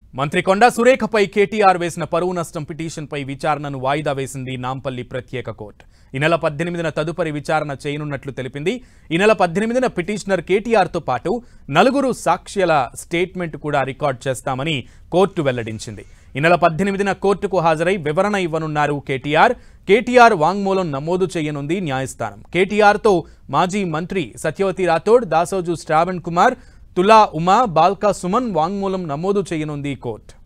మంత్రి కొండా సురేఖపై కేటీఆర్ వేసిన పరువు నష్టం పిటిషన్పై విచారణను వాయిదా వేసింది నాంపల్లి ప్రత్యేక కోర్టు ఈ నెల పద్దెనిమిదిన తదుపరి విచారణ చేయనున్నట్లు తెలిపింది ఈ నెల పద్దెనిమిదిన పిటిషనర్ కేటీఆర్తో పాటు నలుగురు సాక్ష్యాల స్టేట్మెంట్ కూడా రికార్డ్ చేస్తామని కోర్టు వెల్లడించింది ఈ నెల పద్దెనిమిదిన కోర్టుకు హాజరై వివరణ ఇవ్వనున్నారు కేటీఆర్ కేటీఆర్ వాంగ్మూలం నమోదు చేయనుంది న్యాయస్థానం కేటీఆర్తో మాజీ మంత్రి సత్యవతి రాథోడ్ దాసోజు శ్రావణ్ కుమార్ తులా ఉమా బాల్కా సుమన్ వాంగ్మూలం నమోదు చేయనుంది కోర్టు